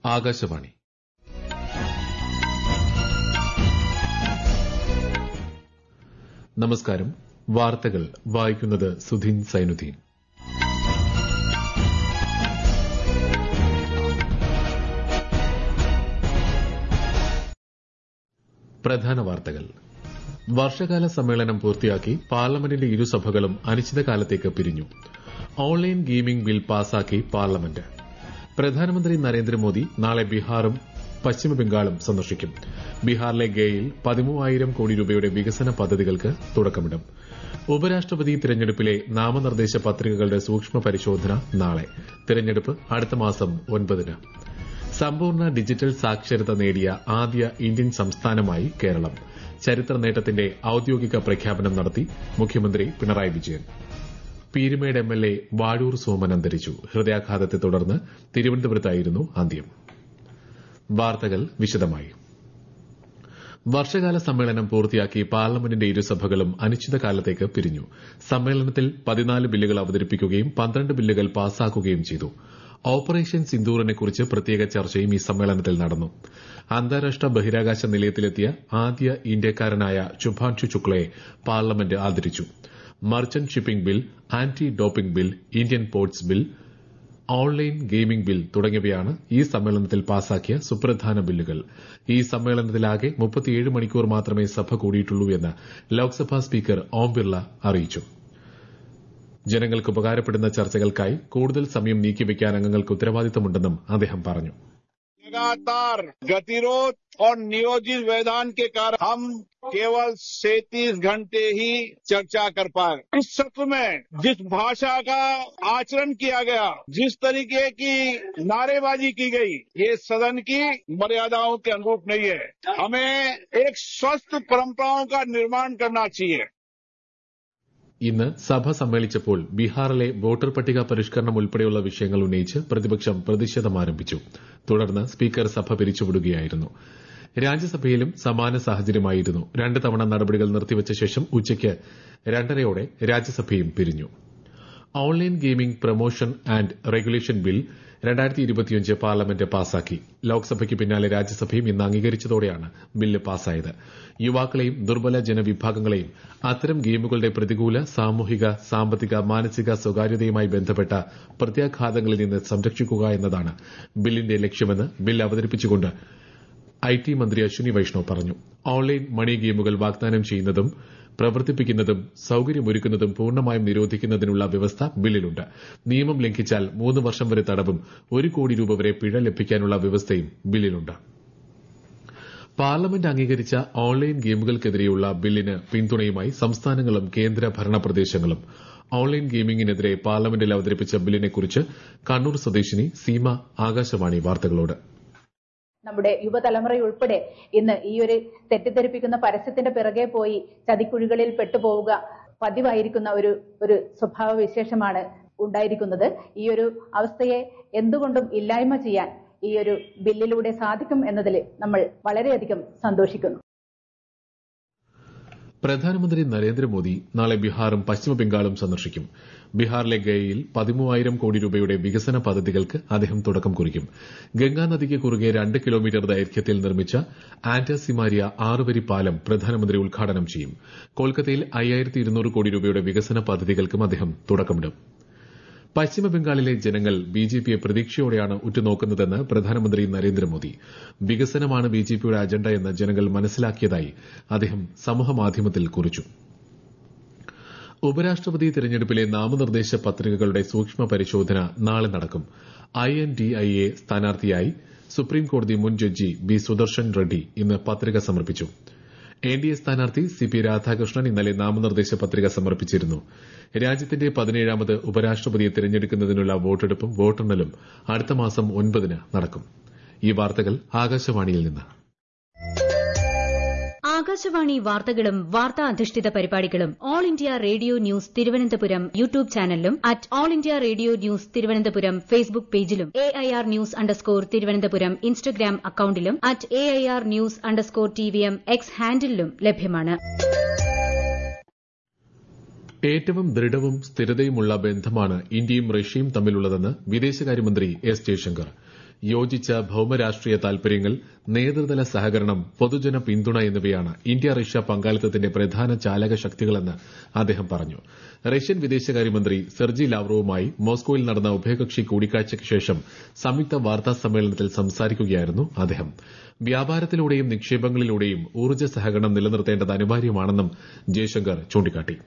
ആകാശവാണി നമസ്കാരം വാർത്തകൾ വായിക്കുന്നത് സുധീൻ സൈനുദ്ദീൻ പ്രധാന വാർത്തകൾ വർഷകാല സമ്മേളനം പൂർത്തിയാക്കി പാർലമെന്റിന്റെ ഇരുസഭകളും അനിശ്ചിതകാലത്തേക്ക് പിരിഞ്ഞു ഓൺലൈൻ ഗെയിമിംഗ് ബിൽ പാസാക്കി പാർലമെന്റ് പ്രധാനമന്ത്രി നരേന്ദ്രമോദി നാളെ ബീഹാറും പശ്ചിമബംഗാളും സന്ദർശിക്കും ബീഹാറിലെ ഗയയിൽ പതിമൂവായിരം കോടി രൂപയുടെ വികസന പദ്ധതികൾക്ക് തുടക്കമിടും ഉപരാഷ്ട്രപതി തിരഞ്ഞെടുപ്പിലെ നാമനിർദ്ദേശ പത്രികകളുടെ സൂക്ഷ്മ പരിശോധന നാളെ തിരഞ്ഞെടുപ്പ് അടുത്ത മാസം ഒൻപതിന് സമ്പൂർണ്ണ ഡിജിറ്റൽ സാക്ഷരത നേടിയ ആദ്യ ഇന്ത്യൻ സംസ്ഥാനമായി കേരളം ചരിത്ര നേട്ടത്തിന്റെ ഔദ്യോഗിക പ്രഖ്യാപനം നടത്തി മുഖ്യമന്ത്രി Pinarayi Vijayan Peermade M L A Vazhoor Soman അന്തരിച്ചു ഹൃദയാഘാതത്തെ തുടർന്ന് തിരുവനന്തപുരത്തായിരുന്നു അന്ത്യം വാർത്തകൾ വിശദമായി വർഷകാല സമ്മേളനം പൂർത്തിയാക്കി പാർലമെന്റിന്റെ ഇരുസഭകളും അനിശ്ചിതകാലത്തേക്ക് പിരിഞ്ഞു സമ്മേളനത്തിൽ പതിനാല് ബില്ലുകൾ അവതരിപ്പിക്കുകയും പന്ത്രണ്ട് ബില്ലുകൾ പാസാക്കുകയും ചെയ്തു ഓപ്പറേഷൻ സിന്ദൂറിനെക്കുറിച്ച് പ്രത്യേക ചർച്ചയും ഈ സമ്മേളനത്തിൽ നടന്നു അന്താരാഷ്ട്ര ബഹിരാകാശ നിലയത്തിലെത്തിയ ആദ്യ ഇന്ത്യക്കാരനായ ശുഭാൻഷു ശുക്ലയെ പാർലമെന്റ് ആദരിച്ചു merchant shipping bill anti doping bill Indian ports bill online gaming bill തുടങ്ങിയവയാണ് ഈ സമ്മേളനത്തിൽ പാസാക്കിയ സുപ്രധാന ബില്ലുകൾ ഈ സമ്മേളനത്തിലാകെ മുപ്പത്തിയേഴ് മണിക്കൂർ മാത്രമേ സഭ കൂടിയിട്ടുള്ളൂ എന്ന് ലോക്സഭാ സ്പീക്കർ ഓം ബിർള അറിയിച്ചു ജനങ്ങൾക്ക് ഉപകാരപ്പെടുന്ന ചർച്ചകൾക്കായി കൂടുതൽ സമയം നീക്കിവെക്കാൻ അംഗങ്ങൾക്ക് ഉത്തരവാദിത്തമുണ്ടെന്നും അദ്ദേഹം പറഞ്ഞു लगातार गतिरोध और नियोजित व्यवधान के कारण हम केवल सैतीस घंटे ही चर्चा कर पाए इस सत्र में जिस भाषा का आचरण किया गया जिस तरीके की नारेबाजी की गई ये सदन की मर्यादाओं के अनुरूप नहीं है हमें एक स्वस्थ परंपराओं का निर्माण करना चाहिए ഇന്ന് സഭ സമ്മേളിച്ചപ്പോൾ ബീഹാറിലെ വോട്ടർ പട്ടിക പരിഷ്കരണം ഉൾപ്പെടെയുള്ള വിഷയങ്ങൾ ഉന്നയിച്ച് പ്രതിപക്ഷം പ്രതിഷേധം ആരംഭിച്ചു തുടർന്ന് സ്പീക്കർ സഭ പിരിച്ചുവിടുകയായിരുന്നു രാജ്യസഭയിലും സമാന സാഹചര്യമായിരുന്നു രണ്ട് തവണ നടപടികൾ നിർത്തിവച്ച ശേഷം ഉച്ചയ്ക്ക് രണ്ടരയോടെ രാജ്യസഭയും പിരിഞ്ഞു online gaming promotion and regulation bill രണ്ടായിരത്തി ഇരുപത്തിയഞ്ച് പാർലമെന്റ് പാസാക്കി ലോക്സഭയ്ക്ക് പിന്നാലെ രാജ്യസഭയും ഇന്ന് അംഗീകരിച്ചതോടെയാണ് ബില്ല് പാസായത് യുവാക്കളെയും ദുർബല ജനവിഭാഗങ്ങളെയും അത്തരം ഗെയിമുകളുടെ പ്രതികൂല സാമൂഹിക സാമ്പത്തിക മാനസിക സ്വകാര്യതയുമായി ബന്ധപ്പെട്ട പ്രത്യാഘാതങ്ങളിൽ നിന്ന് സംരക്ഷിക്കുക എന്നതാണ് ബില്ലിന്റെ ലക്ഷ്യമെന്ന് ബിൽ അവതരിപ്പിച്ചുകൊണ്ട് ഐ ടി മന്ത്രി അശ്വിനി വൈഷ്ണവ് പറഞ്ഞു ഓൺലൈൻ മണി ഗെയിമുകൾ വാഗ്ദാനം ചെയ്യുന്നതും പ്രവർത്തിപ്പിക്കുന്നതും സൌകര്യമൊരുക്കുന്നതും പൂർണ്ണമായും നിരോധിക്കുന്നതിനുള്ള വ്യവസ്ഥ ബില്ലിലുണ്ട് നിയമം ലംഘിച്ചാൽ മൂന്ന് വർഷം വരെ തടവും ഒരു കോടി രൂപ വരെ പിഴ ലഭിക്കാനുള്ള വ്യവസ്ഥയും ബില്ലിലുണ്ട് പാർലമെന്റ് അംഗീകരിച്ച ഓൺലൈൻ ഗെയിമുകൾക്കെതിരെയുള്ള ബില്ലിന് പിന്തുണയുമായി സംസ്ഥാനങ്ങളും കേന്ദ്ര ഭരണ പ്രദേശങ്ങളും ഓൺലൈൻ ഗെയിമിംഗിനെതിരെ പാർലമെന്റിൽ അവതരിപ്പിച്ച ബില്ലിനെക്കുറിച്ച് കണ്ണൂർ സ്വദേശിനി സീമ ആകാശവാണി വാർത്തകളോട് നമ്മുടെ യുവതലമുറയുൾപ്പെടെ ഇന്ന് ഈ ഒരു തെറ്റിദ്ധരിപ്പിക്കുന്ന പരസ്യത്തിന്റെ പിറകെ പോയി ചതിക്കുഴികളിൽ പെട്ടുപോവുക പതിവായിരിക്കുന്ന ഒരു ഒരു സ്വഭാവ വിശേഷമാണ് ഉണ്ടായിരിക്കുന്നത് ഈ ഒരു അവസ്ഥയെ എന്തുകൊണ്ടും ഇല്ലായ്മ ചെയ്യാൻ ഈ ഒരു ബില്ലിലൂടെ സാധിക്കും എന്നതിൽ നമ്മൾ വളരെയധികം സന്തോഷിക്കുന്നു പ്രധാനമന്ത്രി നരേന്ദ്രമോദി നാളെ ബീഹാറും പശ്ചിമബംഗാളും സന്ദർശിക്കും ബീഹാറിലെ ഗയയിൽ പതിമൂവായിരം കോടി രൂപയുടെ വികസന പദ്ധതികൾക്ക് അദ്ദേഹം തുടക്കം കുറിക്കും ഗംഗാനദിക്ക് കുറുകെ രണ്ട് കിലോമീറ്റർ ദൈർഘ്യത്തിൽ നിർമ്മിച്ച ആന്റാസിമാരിയ ആറുവരി പാലം പ്രധാനമന്ത്രി ഉദ്ഘാടനം ചെയ്യും കൊൽക്കത്തയിൽ അയ്യായിരത്തി ഇരുന്നൂറ് കോടി രൂപയുടെ വികസന പദ്ധതികൾക്കും അദ്ദേഹം തുടക്കമിടും പശ്ചിമബംഗാളിലെ ജനങ്ങൾ ബിജെപിയെ പ്രതീക്ഷയോടെയാണ് ഉറ്റുനോക്കുന്നതെന്ന് പ്രധാനമന്ത്രി നരേന്ദ്രമോദി വികസനമാണ് ബിജെപിയുടെ അജണ്ട എന്ന് ജനങ്ങൾ മനസ്സിലാക്കിയതായി അദ്ദേഹം സമൂഹമാധ്യമത്തിൽ കുറിച്ചു ഉപരാഷ്ട്രപതി തെരഞ്ഞെടുപ്പിലെ നാമനിർദ്ദേശ പത്രികകളുടെ സൂക്ഷ്മ പരിശോധന നാളെ നടക്കും I N D I A സ്ഥാനാർത്ഥിയായി സുപ്രീംകോടതി മുൻ ജഡ്ജി ബി സുദർശൻ റെഡ്ഡി ഇന്ന് പത്രിക സമർപ്പിച്ചു എൻ ഡി എ സ്ഥാനാർത്ഥി സി പി രാധാകൃഷ്ണൻ ഇന്നലെ നാമനിർദ്ദേശ പത്രിക സമർപ്പിച്ചിരുന്നു രാജ്യത്തിന്റെ പതിനേഴാമത് ഉപരാഷ്ട്രപതിയെ തിരഞ്ഞെടുക്കുന്നതിനുള്ള വോട്ടെടുപ്പും വോട്ടെണ്ണലും അടുത്ത മാസം ഒൻപതിന് നടക്കും ഈ വാർത്തകൾ ആകാശവാണിയിൽ നിന്ന് ആകാശവാണി വാർത്തകളും വാർത്താ അധിഷ്ഠിത പരിപാടികളും all India radio news Thiruvananthapuram YouTube ചാനലിലും at all India radio news Thiruvananthapuram Facebook പേജിലും A I R news underscore Thiruvananthapuram Instagram അക്കൌണ്ടിലും at A I R news underscore T V M X ഹാൻഡിലും ലഭ്യമാണ് ഏറ്റവും ദൃഢവും സ്ഥിരതയുമുള്ള ബന്ധമാണ് ഇന്ത്യയും റഷ്യയും തമ്മിലുള്ളതെന്ന് വിദേശകാര്യമന്ത്രി എസ് ജയശങ്കർ യോജിച്ച ഭൌമരാഷ്ട്രീയ താൽപര്യങ്ങൾ നേതൃതല സഹകരണം പൊതുജന പിന്തുണ എന്നിവയാണ് ഇന്ത്യ റഷ്യ പങ്കാളിത്തത്തിന്റെ പ്രധാന ചാലക ശക്തികളെന്ന് അദ്ദേഹം പറഞ്ഞു റഷ്യൻ വിദേശകാര്യമന്ത്രി സെർജി ലാവ്റോവുമായി മോസ്കോയിൽ നടന്ന ഉഭയകക്ഷി കൂടിക്കാഴ്ചയ്ക്ക് ശേഷം സംയുക്ത വാർത്താ സമ്മേളനത്തിൽ സംസാരിക്കുകയായിരുന്നു അദ്ദേഹം വ്യാപാരത്തിലൂടെയും നിക്ഷേപങ്ങളിലൂടെയും ഊർജ്ജ സഹകരണം നിലനിർത്തേണ്ടത് അനിവാര്യമാണെന്നും ജയശങ്കർ ചൂണ്ടിക്കാട്ടി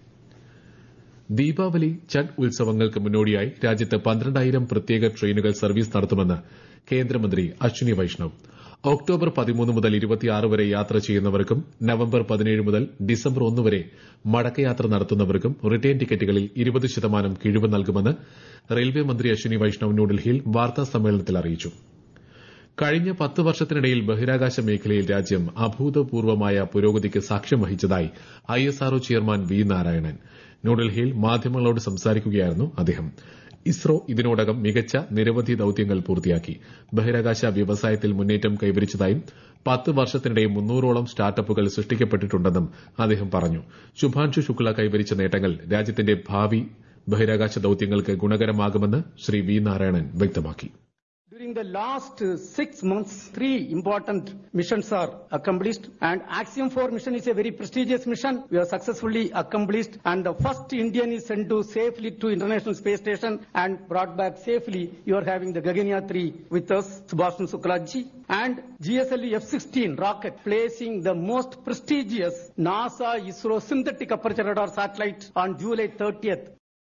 ദീപാവലി ഛഠ് ഉത്സവങ്ങൾക്ക് മുന്നോടിയായി രാജ്യത്ത് പന്ത്രണ്ടായിരം പ്രത്യേക ട്രെയിനുകൾ സർവീസ് നടത്തുമെന്ന് കേന്ദ്രമന്ത്രി അശ്വിനി വൈഷ്ണവ് ഒക്ടോബർ പതിമൂന്ന് മുതൽ ഇരുപത്തിയാറ് വരെ യാത്ര ചെയ്യുന്നവർക്കും നവംബർ പതിനേഴ് മുതൽ ഡിസംബർ ഒന്ന് വരെ മടക്കയാത്ര നടത്തുന്നവർക്കും റിട്ടേൺ ടിക്കറ്റുകളിൽ ഇരുപത് ശതമാനം കിഴിവ് നൽകുമെന്ന് റെയിൽവേ മന്ത്രി അശ്വിനി വൈഷ്ണവ് ന്യൂഡൽഹിയിൽ വാർത്താ സമ്മേളനത്തിൽ അറിയിച്ചു കഴിഞ്ഞ പത്ത് വർഷത്തിനിടയിൽ ബഹിരാകാശ മേഖലയിൽ രാജ്യം അഭൂതപൂർവമായ പുരോഗതിക്ക് സാക്ഷ്യം വഹിച്ചതായി ഐഎസ്ആർഒ ചെയർമാൻ വി നാരായണൻ ന്യൂഡൽഹിയിൽ മാധ്യമങ്ങളോട് സംസാരിക്കുകയായിരുന്നു അദ്ദേഹം ഇസ്രോ ഇതിനോടകം മികച്ച നിരവധി ദൌത്യങ്ങൾ പൂർത്തിയാക്കി ബഹിരാകാശ വ്യവസായത്തിൽ മുന്നേറ്റം കൈവരിച്ചതായും പത്ത് വർഷത്തിനിടെ മുന്നൂറോളം സ്റ്റാർട്ടപ്പുകൾ സൃഷ്ടിക്കപ്പെട്ടിട്ടുണ്ടെന്നും അദ്ദേഹം പറഞ്ഞു ശുഭാൻഷു ശുക്ല കൈവരിച്ച നേട്ടങ്ങൾ രാജ്യത്തിന്റെ ഭാവി ബഹിരാകാശ ദൌത്യങ്ങൾക്ക് ഗുണകരമാകുമെന്ന് ശ്രീ വി നാരായണൻ വ്യക്തമാക്കി During the last uh, six months, three important missions are accomplished and Axiom 4 mission is a very prestigious mission. We have successfully accomplished and the first Indian is sent to safely to International Space Station and brought back safely. You are having the Gaganyaan 3 with us, Subhashan Suklaji and GSLV F-16 rocket placing the most prestigious NASA ISRO synthetic aperture radar satellite on July 30th.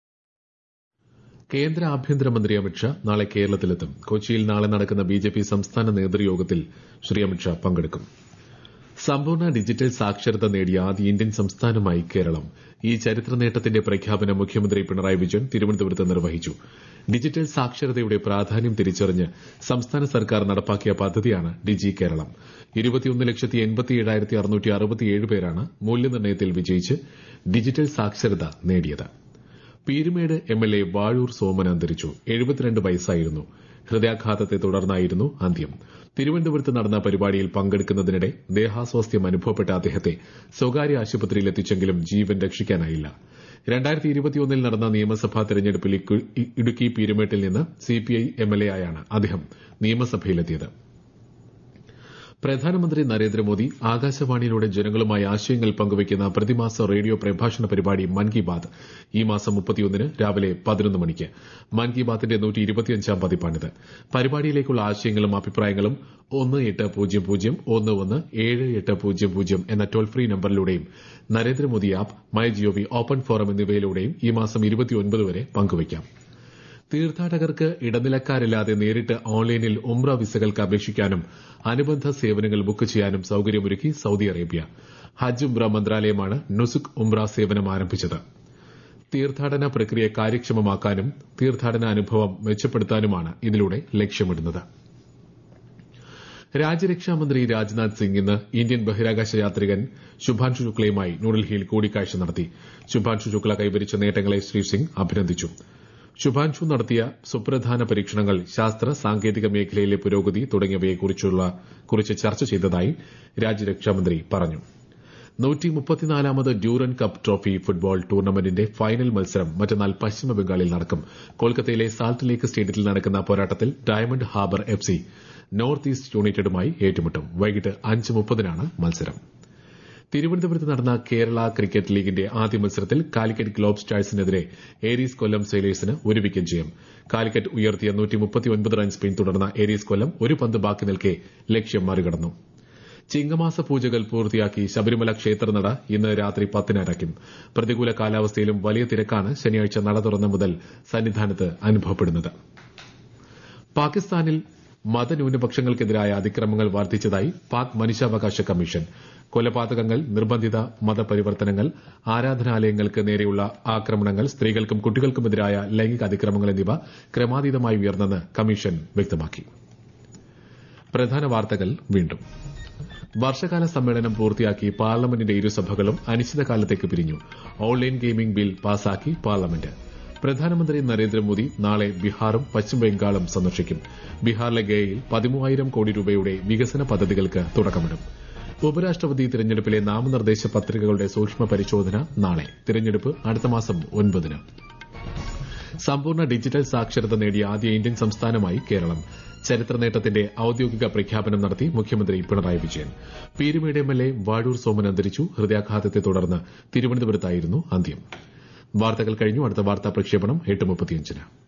കേന്ദ്ര ആഭ്യന്തരമന്ത്രി അമിത്ഷാ നാളെ കേരളത്തിലെത്തും കൊച്ചിയിൽ നാളെ നടക്കുന്ന BJP സംസ്ഥാന നേതൃയോഗത്തിൽ ശ്രീ അമിത്ഷാ പങ്കെടുക്കും സമ്പൂർണ്ണ ഡിജിറ്റൽ സാക്ഷരത നേടിയ ആദ്യ ഇന്ത്യൻ സംസ്ഥാനമായി കേരളം ഈ ചരിത്ര നേട്ടത്തിന്റെ പ്രഖ്യാപനം മുഖ്യമന്ത്രി പിണറായി വിജയൻ തിരുവനന്തപുരത്ത് നിർവഹിച്ചു ഡിജിറ്റൽ സാക്ഷരതയുടെ പ്രാധാന്യം തിരിച്ചറിഞ്ഞ് സംസ്ഥാന സർക്കാർ നടപ്പാക്കിയ പദ്ധതിയാണ് ഡിജി കേരളം ഇരുപത്തിയൊന്ന് ലക്ഷത്തി എൺപത്തിയേഴായിരത്തി അറുന്നൂറ്റി അറുപത്തിയേഴ് പേരാണ് മൂല്യനിർണ്ണയത്തിൽ വിജയിച്ച് ഡിജിറ്റൽ സാക്ഷരത നേടിയത് പീരുമേട് എംഎൽഎ വാഴൂർ സോമൻ അന്തരിച്ചു എഴുപത്തിരണ്ട് വയസ്സായിരുന്നു ഹൃദയാഘാതത്തെ തുടർന്നായിരുന്നു അന്ത്യം തിരുവനന്തപുരത്ത് നടന്ന പരിപാടിയിൽ പങ്കെടുക്കുന്നതിനിടെ ദേഹാസ്വാസ്ഥ്യം അനുഭവപ്പെട്ട അദ്ദേഹത്തെ സ്വകാര്യ ആശുപത്രിയിൽ എത്തിച്ചെങ്കിലും ജീവൻ രക്ഷിക്കാനായില്ല രണ്ടായിരത്തി ഇരുപത്തിയൊന്നിൽ നടന്ന നിയമസഭാ തെരഞ്ഞെടുപ്പിൽ ഇടുക്കി പീരുമേട്ടിൽ നിന്ന് സിപിഐ എംഎൽഎ ആയാണ് അദ്ദേഹം നിയമസഭയിലെത്തിയത് പ്രധാനമന്ത്രി നരേന്ദ്രമോദി ആകാശവാണിയിലൂടെ ജനങ്ങളുമായി ആശയങ്ങൾ പങ്കുവയ്ക്കുന്ന പ്രതിമാസ റേഡിയോ പ്രഭാഷണ പരിപാടി മൻ കി ബാത് ഈ മാസം മുപ്പത്തിയൊന്നിന് രാവിലെ പതിനൊന്ന് മണിക്ക് മൻ കി ബാത്തിന്റെ നൂറ്റി ഇരുപത്തിയഞ്ചാം പതിപ്പാണിത് പരിപാടിയിലേക്കുള്ള ആശയങ്ങളും അഭിപ്രായങ്ങളും ഒന്ന് എട്ട് പൂജ്യം പൂജ്യം ഒന്ന് ഒന്ന് ഏഴ് എട്ട് പൂജ്യം പൂജ്യം എന്ന toll free നമ്പറിലൂടെയും Narendra Modi app my G O V open forum എന്നിവയിലൂടെയും ഈ മാസം ഇരുപത്തിയൊൻപത് വരെ പങ്കുവയ്ക്കാം തീർത്ഥാടകർക്ക് ഇടനിലക്കാരില്ലാതെ നേരിട്ട് ഓൺലൈനിൽ ഉംറ വിസകൾക്ക് അപേക്ഷിക്കാനും അനുബന്ധ സേവനങ്ങൾ ബുക്ക് ചെയ്യാനും സൌകര്യമൊരുക്കി സൌദി അറേബ്യ ഹജ്ജ് ഉംറ മന്ത്രാലയമാണ് നുസുക് ഉംറ സേവനം ആരംഭിച്ചത് തീർത്ഥാടന പ്രക്രിയ കാര്യക്ഷമമാക്കാനും തീർത്ഥാടന അനുഭവം മെച്ചപ്പെടുത്താനുമാണ് ഇതിലൂടെ ലക്ഷ്യമിടുന്നത് രാജ്യരക്ഷാമന്ത്രി രാജ്നാഥ് സിംഗ് ഇന്ന് ഇന്ത്യൻ ബഹിരാകാശ യാത്രികൻ ശുഭാൻഷു ശുക്ലയുമായി ന്യൂഡൽഹിയിൽ കൂടിക്കാഴ്ച നടത്തി ശുഭാൻഷു ശുക്ല കൈവരിച്ച നേട്ടങ്ങളെ ശ്രീ സിംഗ് അഭിനന്ദിച്ചു ശുഭാൻഷു നടത്തിയ സുപ്രധാന പരീക്ഷണങ്ങൾ ശാസ്ത്ര സാങ്കേതിക മേഖലയിലെ പുരോഗതി തുടങ്ങിയവയെക്കുറിച്ച് ചർച്ച ചെയ്തതായി രാജ്യരക്ഷാമന്ത്രി പറഞ്ഞു നൂറ്റിമുപ്പത്തിനാലാമത് ഡ്യൂറൻ കപ്പ് ട്രോഫി ഫുട്ബോൾ ടൂർണമെന്റിന്റെ ഫൈനൽ മത്സരം മറ്റന്നാൾ പശ്ചിമബംഗാളിൽ നടക്കും കൊൽക്കത്തയിലെ സാൾട്ട് ലേക്ക് സ്റ്റേഡിയത്തിൽ നടക്കുന്ന പോരാട്ടത്തിൽ diamond harbour F C north east യുണൈറ്റഡുമായി ഏറ്റുമുട്ടും വൈകിട്ട് അഞ്ച് മുപ്പതിനാണ് മത്സരം തിരുവനന്തപുരത്ത് നടന്ന കേരള ക്രിക്കറ്റ് ലീഗിന്റെ ആദ്യ മത്സരത്തിൽ കാലിക്കറ്റ് ഗ്ലോബ് സ്റ്റാഴ്സിനെതിരെ ഏരീസ് കൊല്ലം സെയിലേഴ്സിന് ഒരു വിക്കറ്റ് ജയം കാലിക്കറ്റ് ഉയർത്തിയ റൺസ് പിന്തുടർന്ന ഏരീസ് കൊല്ലം ഒരു പന്ത് ബാക്കി നിൽക്കെ ലക്ഷ്യം മറികടന്നു ചിങ്ങമാസ പൂജകൾ പൂർത്തിയാക്കി ശബരിമല ക്ഷേത്രനട ഇന്ന് രാത്രി പത്തിന് അടയ്ക്കും പ്രതികൂല കാലാവസ്ഥയിലും വലിയ തിരക്കാണ് ശനിയാഴ്ച നട തുറന്ന മുതൽ സന്നിധാനത്ത് അനുഭവപ്പെടുന്നത് പാകിസ്ഥാനിൽ മതന്യൂനപക്ഷങ്ങൾക്കെതിരായ അതിക്രമങ്ങൾ വർദ്ധിച്ചതായി പാക് മനുഷ്യാവകാശ കമ്മീഷൻ കൊലപാതകങ്ങൾ നിർബന്ധിത മതപരിവർത്തനങ്ങൾ ആരാധനാലയങ്ങൾക്ക് നേരെയുള്ള ആക്രമണങ്ങൾ സ്ത്രീകൾക്കും കുട്ടികൾക്കുമെതിരായ ലൈംഗിക അതിക്രമങ്ങൾ എന്നിവ ക്രമാതീതമായി ഉയർന്നെന്ന് കമ്മീഷൻ വ്യക്തമാക്കി പ്രധാന വാർത്തകൾ വീണ്ടും വർഷകാല സമ്മേളനം പൂർത്തിയാക്കി പാർലമെന്റിന്റെ ഇരുസഭകളും അനിശ്ചിതകാലത്തേക്ക് പിരിഞ്ഞു ഓൺലൈൻ ഗെയിമിംഗ് ബിൽ പാസാക്കി പാർലമെന്റ് പ്രധാനമന്ത്രി നരേന്ദ്രമോദി നാളെ ബീഹാറും പശ്ചിമബംഗാളും സന്ദർശിക്കും ബീഹാറിലെ ഗയയിൽ പതിമൂവായിരം കോടി രൂപയുടെ വികസന പദ്ധതികൾക്ക് തുടക്കമിടും ഉപരാഷ്ട്രപതി തിരഞ്ഞെടുപ്പിലെ നാമനിർദ്ദേശ പത്രികകളുടെ സൂക്ഷ്മ പരിശോധന നാളെ തിരഞ്ഞെടുപ്പ് അടുത്ത മാസം ഒൻപതിന് സമ്പൂർണ്ണ ഡിജിറ്റൽ സാക്ഷരത നേടിയ ആദ്യ ഇന്ത്യൻ സംസ്ഥാനമായി കേരളം ചരിത്ര നേട്ടത്തിന്റെ ഔദ്യോഗിക പ്രഖ്യാപനം നടത്തി മുഖ്യമന്ത്രി Pinarayi Vijayan Peermade M L A Vazhoor Soman അന്തരിച്ചു ഹൃദയാഘാതത്തെ തുടർന്ന് തിരുവനന്തപുരത്തായിരുന്നു അന്ത്യം വാർത്തകൾ കഴിഞ്ഞു അടുത്ത വാർത്താ പ്രക്ഷേപണം എട്ട് മുപ്പത്തിയഞ്ചിന്